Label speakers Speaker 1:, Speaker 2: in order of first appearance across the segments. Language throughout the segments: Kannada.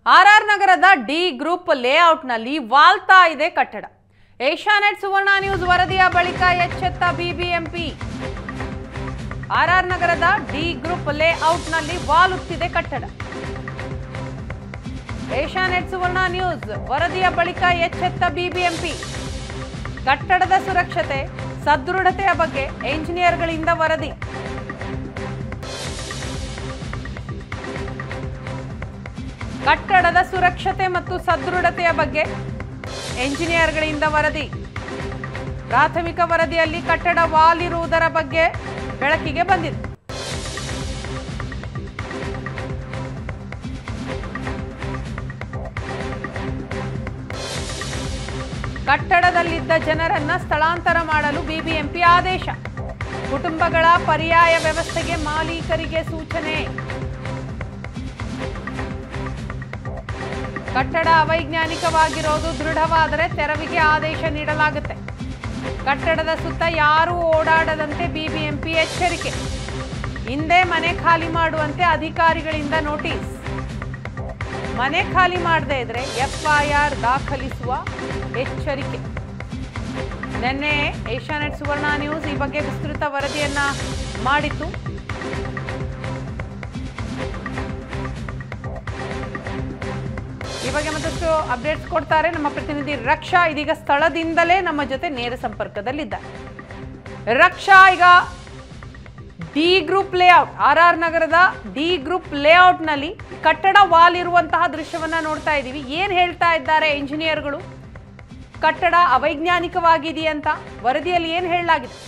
Speaker 1: ಆರ್ ಆರ್ ನಗರದ ಡಿ ಗ್ರೂಪ್ ಲೇಔಟ್ನಲ್ಲಿ ವಾಲ್ತಾ ಇದೆ ಕಟ್ಟಡ ಏಷ್ಯಾನೆಟ್ ಸುವರ್ಣ ನ್ಯೂಸ್ ವರದಿಯ ಬಳಿಕ ಎಚ್ಚೆತ್ತ ಬಿಬಿಎಂಪಿ ಆರ್ ಆರ್ ನಗರದ ಡಿ ಗ್ರೂಪ್ ಲೇಔಟ್ನಲ್ಲಿ ವಾಲುತ್ತಿದೆ ಕಟ್ಟಡ ಏಷ್ಯಾನೆಟ್ ಸುವರ್ಣ ನ್ಯೂಸ್ ವರದಿಯ ಬಳಿಕ ಎಚ್ಚೆತ್ತ ಬಿಬಿಎಂಪಿ ಕಟ್ಟಡದ ಸುರಕ್ಷತೆ ಸದೃಢತೆಯ ಬಗ್ಗೆ ಎಂಜಿನಿಯರ್ಗಳಿಂದ ವರದಿ ಕಟ್ಟಡದ ಸುರಕ್ಷತೆ ಮತ್ತು ಸದೃಢತೆಯ ಬಗ್ಗೆ ಎಂಜಿನಿಯರ್ಗಳಿಂದ ವರದಿ ಪ್ರಾಥಮಿಕ ವರದಿಯಲ್ಲಿ ಕಟ್ಟಡ ವಾಲಿರುವುದರ ಬಗ್ಗೆ ಬೆಳಕಿಗೆ ಬಂದಿದೆ ಕಟ್ಟಡದಲ್ಲಿದ್ದ ಜನರನ್ನ ಸ್ಥಳಾಂತರ ಮಾಡಲು ಬಿಬಿಎಂಪಿ ಆದೇಶ ಕುಟುಂಬಗಳ ಪರ್ಯಾಯ ವ್ಯವಸ್ಥೆಗೆ ಮಾಲೀಕರಿಗೆ ಸೂಚನೆ ಕಟ್ಟಡ ಅವೈಜ್ಞಾನಿಕವಾಗಿರೋದು ದೃಢವಾದರೆ ತೆರವಿಗೆ ಆದೇಶ ನೀಡಲಾಗುತ್ತೆ ಕಟ್ಟಡದ ಸುತ್ತ ಯಾರೂ ಓಡಾಡದಂತೆ ಬಿಬಿಎಂಪಿ ಎಚ್ಚರಿಕೆ ಹಿಂದೆ ಮನೆ ಖಾಲಿ ಮಾಡುವಂತೆ ಅಧಿಕಾರಿಗಳಿಂದ ನೋಟಿಸ್ ಮನೆ ಖಾಲಿ ಮಾಡದೇ ಇದ್ರೆ ಎಫ್ಐಆರ್ ದಾಖಲಿಸುವ ಎಚ್ಚರಿಕೆ ನಿನ್ನೆ ಏಷ್ಯಾನೆಟ್ ಸುವರ್ಣ ನ್ಯೂಸ್ ಈ ಬಗ್ಗೆ ವಿಸ್ತೃತ ವರದಿಯನ್ನ ಮಾಡಿತ್ತು ಈ ಬಗ್ಗೆ ಮತ್ತಷ್ಟು ಅಪ್ಡೇಟ್ಸ್ ಕೊಡ್ತಾರೆ ನಮ್ಮ ಪ್ರತಿನಿಧಿ ರಕ್ಷಾ ಇದೀಗ ಸ್ಥಳದಿಂದಲೇ ನಮ್ಮ ಜೊತೆ ನೇರ ಸಂಪರ್ಕದಲ್ಲಿದ್ದಾರೆ ರಕ್ಷಾ ಈಗ D group layout R R ನಗರದ ಡಿ ಗ್ರೂಪ್ ಲೇಔಟ್ನಲ್ಲಿ ಕಟ್ಟಡ ವಾಲ್ ಇರುವಂತಹ ದೃಶ್ಯವನ್ನ ನೋಡ್ತಾ ಇದ್ದೀವಿ ಏನ್ ಹೇಳ್ತಾ ಇದ್ದಾರೆ ಇಂಜಿನಿಯರ್ಗಳು ಕಟ್ಟಡ ಅವೈಜ್ಞಾನಿಕವಾಗಿದೆಯಂತ ವರದಿಯಲ್ಲಿ ಏನ್ ಹೇಳಲಾಗಿದೆ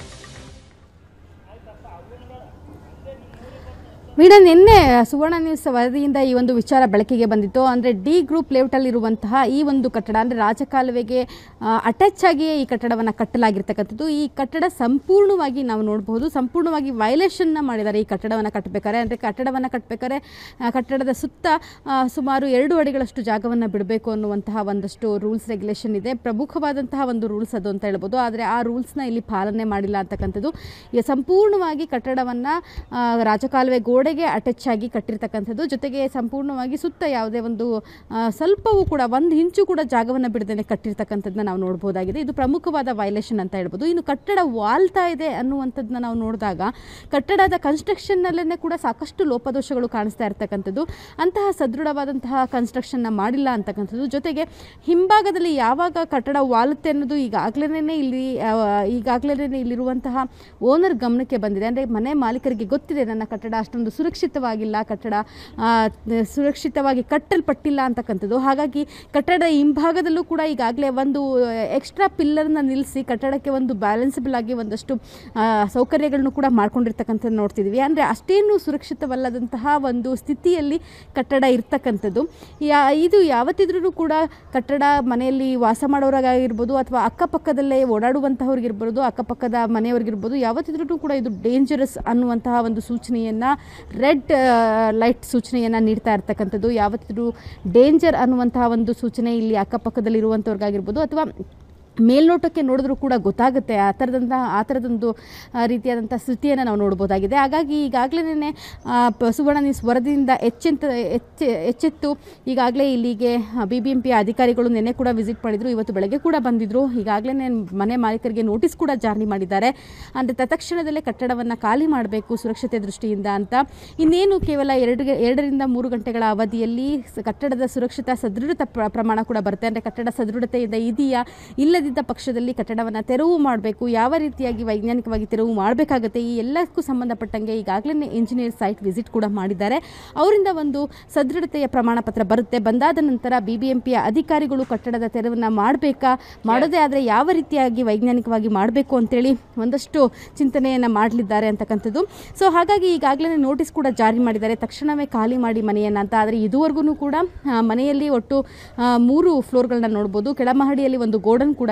Speaker 2: ವೀಣಾ ನಿನ್ನೆ ಸುವರ್ಣ ನ್ಯೂಸ್ ವರದಿಯಿಂದ ಈ ಒಂದು ವಿಚಾರ ಬೆಳಕಿಗೆ ಬಂದಿತ್ತು ಅಂದರೆ ಡಿ ಗ್ರೂಪ್ ಲೇಔಟಲ್ಲಿರುವಂತಹ ಈ ಒಂದು ಕಟ್ಟಡ ಅಂದರೆ ರಾಜಕಾಲುವೆಗೆ ಅಟ್ಯಾಚ್ ಆಗಿಯೇ ಈ ಕಟ್ಟಡವನ್ನು ಕಟ್ಟಲಾಗಿರ್ತಕ್ಕಂಥದ್ದು ಈ ಕಟ್ಟಡ ಸಂಪೂರ್ಣವಾಗಿ ನಾವು ನೋಡಬಹುದು ಸಂಪೂರ್ಣವಾಗಿ ವೈಲೇಷನ್ನ ಮಾಡಿದ್ದಾರೆ ಈ ಕಟ್ಟಡವನ್ನು ಕಟ್ಟಬೇಕಾದ್ರೆ ಅಂದರೆ ಕಟ್ಟಡವನ್ನು ಕಟ್ಟಬೇಕಾದ್ರೆ ಆ, ಕಟ್ಟಡದ ಸುತ್ತ ಆ, ಸುಮಾರು ಎರಡು ಅಡಿಗಳಷ್ಟು ಜಾಗವನ್ನು ಬಿಡಬೇಕು ಅನ್ನುವಂತಹ ಒಂದಷ್ಟು ರೂಲ್ಸ್ ರೆಗ್ಯುಲೇಷನ್ ಇದೆ ಪ್ರಮುಖವಾದಂತಹ ಒಂದು ರೂಲ್ಸ್ ಅದು ಅಂತ ಹೇಳ್ಬೋದು ಆದರೆ ಆ ರೂಲ್ಸ್ನ ಇಲ್ಲಿ ಪಾಲನೆ ಮಾಡಿಲ್ಲ ಅಂತಕ್ಕಂಥದ್ದು ಈ ಸಂಪೂರ್ಣವಾಗಿ ಕಟ್ಟಡವನ್ನು ರಾಜಕಾಲುವೆ ಗೋಡೆಗೆ ಅಟ್ಯಾಚ್ ಆಗಿ ಕಟ್ಟಿರ್ತಕ್ಕಂಥದ್ದು ಜೊತೆಗೆ ಸಂಪೂರ್ಣವಾಗಿ ಸುತ್ತ ಯಾವುದೇ ಒಂದು ಆ, ಸ್ವಲ್ಪವೂ ಕೂಡ ಒಂದು ಇಂಚು ಕೂಡ ಜಾಗವನ್ನು ಬಿಡದೇ ಕಟ್ಟಿರ್ತಕ್ಕಂಥದ್ದನ್ನ ನಾವು ನೋಡ್ಬೋದಾಗಿದೆ ಇದು ಪ್ರಮುಖವಾದ ವೈಲೇಷನ್ ಅಂತ ಹೇಳ್ಬೋದು ಇನ್ನು ಕಟ್ಟಡ ವಾಲ್ತಾ ಇದೆ ಅನ್ನುವಂಥದ್ದನ್ನ ನಾವು ನೋಡಿದಾಗ ಕಟ್ಟಡದ ಕನ್ಸ್ಟ್ರಕ್ಷನ್ನಲ್ಲೇ ಕೂಡ ಸಾಕಷ್ಟು ಲೋಪದೋಷಗಳು ಕಾಣಿಸ್ತಾ ಇರ್ತಕ್ಕಂಥದ್ದು ಅಂತಹ ಸದೃಢವಾದಂತಹ ಕನ್ಸ್ಟ್ರಕ್ಷನ್ನ ಮಾಡಿಲ್ಲ ಅಂತಕ್ಕಂಥದ್ದು ಜೊತೆಗೆ ಹಿಂಭಾಗದಲ್ಲಿ ಯಾವಾಗ ಕಟ್ಟಡ ವಾಲುತ್ತೆ ಅನ್ನೋದು ಈಗಾಗಲೇ ಇಲ್ಲಿ ಈಗಾಗಲೇ ಇಲ್ಲಿರುವಂತಹ ಓನರ್ ಗಮನಕ್ಕೆ ಬಂದಿದೆ ಅಂದರೆ ಮನೆ ಮಾಲೀಕರಿಗೆ ಗೊತ್ತಿದೆ ನನ್ನ ಕಟ್ಟಡ ಅಷ್ಟೊಂದು ಸುರಕ್ಷಿತವಾಗಿಲ್ಲ ಕಟ್ಟಡ ಆ, ಸುರಕ್ಷಿತವಾಗಿ ಕಟ್ಟಲ್ಪಟ್ಟಿಲ್ಲ ಅಂತಕ್ಕಂಥದ್ದು ಹಾಗಾಗಿ ಕಟ್ಟಡದ ಹಿಂಭಾಗದಲ್ಲೂ ಕೂಡ ಈಗಾಗಲೇ ಒಂದು ಎಕ್ಸ್ಟ್ರಾ ಪಿಲ್ಲರ್ನ ನಿಲ್ಲಿಸಿ ಕಟ್ಟಡಕ್ಕೆ ಒಂದು ಬ್ಯಾಲೆನ್ಸಬಲ್ ಆಗಿ ಒಂದಷ್ಟು ಆ, ಸೌಕರ್ಯಗಳನ್ನು ಕೂಡ ಮಾಡ್ಕೊಂಡಿರ್ತಕ್ಕಂಥದ್ದು ನೋಡ್ತಿದ್ವಿ ಅಂದರೆ ಅಷ್ಟೇನು ಸುರಕ್ಷಿತವಲ್ಲದಂತಹ ಒಂದು ಸ್ಥಿತಿಯಲ್ಲಿ ಕಟ್ಟಡ ಇರ್ತಕ್ಕಂಥದ್ದು ಯಾ ಇದು ಯಾವತ್ತಿದ್ರೂ ಕೂಡ ಕಟ್ಟಡ ಮನೆಯಲ್ಲಿ ವಾಸ ಮಾಡೋರಾಗಿರ್ಬೋದು ಅಥವಾ ಅಕ್ಕಪಕ್ಕದಲ್ಲೇ ಓಡಾಡುವಂತಹವ್ರಿಗಿರ್ಬೋದು ಅಕ್ಕಪಕ್ಕದ ಮನೆಯವ್ರಿಗಿರ್ಬೋದು ಯಾವತ್ತಿದ್ರೂ ಕೂಡ ಇದು ಡೇಂಜರಸ್ ಅನ್ನುವಂತಹ ಒಂದು ಸೂಚನೆಯನ್ನು ರೆಡ್ ಲೈಟ್ ಸೂಚನೆಯನ್ನು ನೀಡ್ತಾ ಇರ್ತಕ್ಕಂಥದ್ದು ಯಾವತ್ತಿದ್ರೂ ಡೇಂಜರ್ ಅನ್ನುವಂತಹ ಒಂದು ಸೂಚನೆ ಇಲ್ಲಿ ಅಕ್ಕಪಕ್ಕದಲ್ಲಿರುವಂಥವ್ರಿಗಾಗಿರ್ಬೋದು ಅಥವಾ ಮೇಲ್ನೋಟಕ್ಕೆ ನೋಡಿದ್ರೂ ಕೂಡ ಗೊತ್ತಾಗುತ್ತೆ ಆ ಥರದಂತಹ ಆ ಥರದೊಂದು ಆ, ರೀತಿಯಾದಂಥ ಸ್ಥಿತಿಯನ್ನು ನಾವು ನೋಡ್ಬೋದಾಗಿದೆ ಹಾಗಾಗಿ ಈಗಾಗಲೇ ಸುವರ್ಣ ನ್ಯೂಸ್ ವರದಿಯಿಂದ ಎಚ್ಚೆಂತ ಎಚ್ಚೆ ಎಚ್ಚೆತ್ತು ಈಗಾಗಲೇ ಇಲ್ಲಿಗೆ ಬಿ ಬಿ ಎಂ ಪಿ ಅಧಿಕಾರಿಗಳು ನಿನ್ನೆ ಕೂಡ ವಿಸಿಟ್ ಮಾಡಿದರು ಇವತ್ತು ಬೆಳಗ್ಗೆ ಕೂಡ ಬಂದಿದ್ದರು ಈಗಾಗಲೇ ಮನೆ ಮಾಲೀಕರಿಗೆ ನೋಟಿಸ್ ಕೂಡ ಜಾರಿ ಮಾಡಿದ್ದಾರೆ ಅಂದರೆ ತತ್ಕ್ಷಣದಲ್ಲೇ ಕಟ್ಟಡವನ್ನು ಖಾಲಿ ಮಾಡಬೇಕು ಸುರಕ್ಷತೆ ದೃಷ್ಟಿಯಿಂದ ಅಂತ ಇನ್ನೇನು ಕೇವಲ ಎರಡು ಎರಡರಿಂದ ಮೂರು ಗಂಟೆಗಳ ಅವಧಿಯಲ್ಲಿ ಸ- ಕಟ್ಟಡದ ಸುರಕ್ಷತಾ ಸದೃಢತೆ ಪ್ರ- ಪ್ರಮಾಣ ಕೂಡ ಬರುತ್ತೆ ಅಂದರೆ ಕಟ್ಟಡ ಸದೃಢತೆಯಿಂದ ಇದೆಯಾ ಇಲ್ಲದಿದ್ದ ಪಕ್ಷದಲ್ಲಿ ಕಟ್ಟಡವನ್ನು ತೆರವು ಮಾಡಬೇಕು ಯಾವ ರೀತಿಯಾಗಿ ವೈಜ್ಞಾನಿಕವಾಗಿ ತೆರವು ಮಾಡಬೇಕಾಗುತ್ತೆ ಈ ಎಲ್ಲಕ್ಕೂ ಸಂಬಂಧಪಟ್ಟಂಗೆ ಈಗಾಗಲೇ ಇಂಜಿನಿಯರ್ ಸೈಟ್ ವಿಸಿಟ್ ಕೂಡ ಮಾಡಿದ್ದಾರೆ ಅವರಿಂದ ಒಂದು ಸದೃಢತೆಯ ಪ್ರಮಾಣ ಪತ್ರ ಬರುತ್ತೆ ಬಂದಾದ ನಂತರ ಬಿ ಬಿ ಎಂ ಪಿಯ ಅಧಿಕಾರಿಗಳು ಕಟ್ಟಡದ ತೆರವನ್ನು ಮಾಡಬೇಕಾ ಮಾಡೋದೇ ಆದರೆ ಯಾವ ರೀತಿಯಾಗಿ ವೈಜ್ಞಾನಿಕವಾಗಿ ಮಾಡಬೇಕು ಅಂತೇಳಿ ಒಂದಷ್ಟು ಚಿಂತನೆಯನ್ನು ಮಾಡಲಿದ್ದಾರೆ ಅಂತಕ್ಕಂಥದ್ದು ಸೊ ಹಾಗಾಗಿ ಈಗಾಗಲೇ ನೋಟಿಸ್ ಕೂಡ ಜಾರಿ ಮಾಡಿದ್ದಾರೆ ತಕ್ಷಣವೇ ಖಾಲಿ ಮಾಡಿ ಮನೆಯನ್ನು ಅಂತ ಆದರೆ ಇದುವರೆಗೂ ಕೂಡ ಆ, ಮನೆಯಲ್ಲಿ ಒಟ್ಟು ಆ, ಮೂರು ಫ್ಲೋರ್ಗಳನ್ನ ನೋಡ್ಬೋದು ಕೆಳಮಹಡಿಯಲ್ಲಿ ಒಂದು ಗೋಡನ್ ಕೂಡ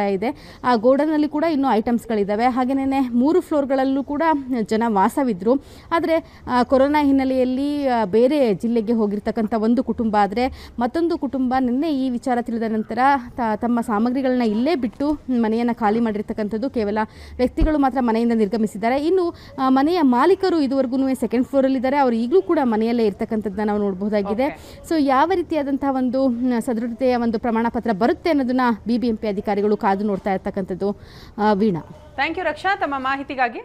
Speaker 2: ಇದೆ ಆ ಗೋಡನಲ್ಲಿ ಕೂಡ ಇನ್ನೂ ಐಟಮ್ಸ್ಗಳಿದ್ದಾವೆ ಹಾಗೆಯೇ ಮೂರು ಫ್ಲೋರ್ಗಳಲ್ಲೂ ಕೂಡ ಜನ ವಾಸವಿದ್ದರು ಆದರೆ ಕೊರೋನಾ ಹಿನ್ನೆಲೆಯಲ್ಲಿ ಆ, ಬೇರೆ ಜಿಲ್ಲೆಗೆ ಹೋಗಿರ್ತಕ್ಕಂಥ ಒಂದು ಕುಟುಂಬ ಆದರೆ ಮತ್ತೊಂದು ಕುಟುಂಬ ನಿನ್ನೆ ಈ ವಿಚಾರ ತಿಳಿದ ನಂತರ ತ- ತಮ್ಮ ಸಾಮಗ್ರಿಗಳನ್ನ ಇಲ್ಲೇ ಬಿಟ್ಟು ಮನೆಯನ್ನು ಖಾಲಿ ಮಾಡಿರ್ತಕ್ಕಂಥದ್ದು ಕೇವಲ ವ್ಯಕ್ತಿಗಳು ಮಾತ್ರ ಮನೆಯಿಂದ ನಿರ್ಗಮಿಸಿದ್ದಾರೆ ಇನ್ನು ಆ, ಮನೆಯ ಮಾಲೀಕರು ಇದುವರೆಗೂ ಸೆಕೆಂಡ್ ಫ್ಲೋರಲ್ಲಿದ್ದಾರೆ ಅವರು ಈಗಲೂ ಕೂಡ ಮನೆಯಲ್ಲೇ ಇರ್ತಕ್ಕಂಥದ್ದನ್ನ ನಾವು ನೋಡಬಹುದಾಗಿದೆ ಸೊ ಯಾವ ರೀತಿಯಾದಂತಹ ಒಂದು ಮ್, ಸದೃಢತೆಯ ಒಂದು ಪ್ರಮಾಣ ಪತ್ರ ಬರುತ್ತೆ ಅನ್ನೋದನ್ನ ಬಿ ಬಿ ಎಂ ಪಿ ಅಧಿಕಾರಿಗಳು ಕಾದು ನೋಡ್ತಾ ಇರ್ತಕ್ಕಂಥದ್ದು ಆ, ವೀಣಾ
Speaker 1: ಥ್ಯಾಂಕ್ ಯು ರಕ್ಷಾ ತಮ್ಮ ಮಾಹಿತಿಗಾಗಿ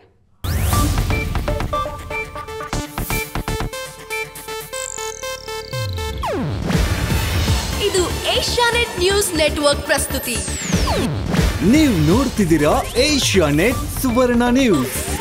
Speaker 3: ಇದು ಏಷ್ಯಾನೆಟ್ ನ್ಯೂಸ್ ನೆಟ್ವರ್ಕ್ ಪ್ರಸ್ತುತಿ
Speaker 4: ನೀವು ನೋಡ್ತಿದ್ದೀರಾ ಏಷ್ಯಾ ನೆಟ್ ಸುವರ್ಣ ನ್ಯೂಸ್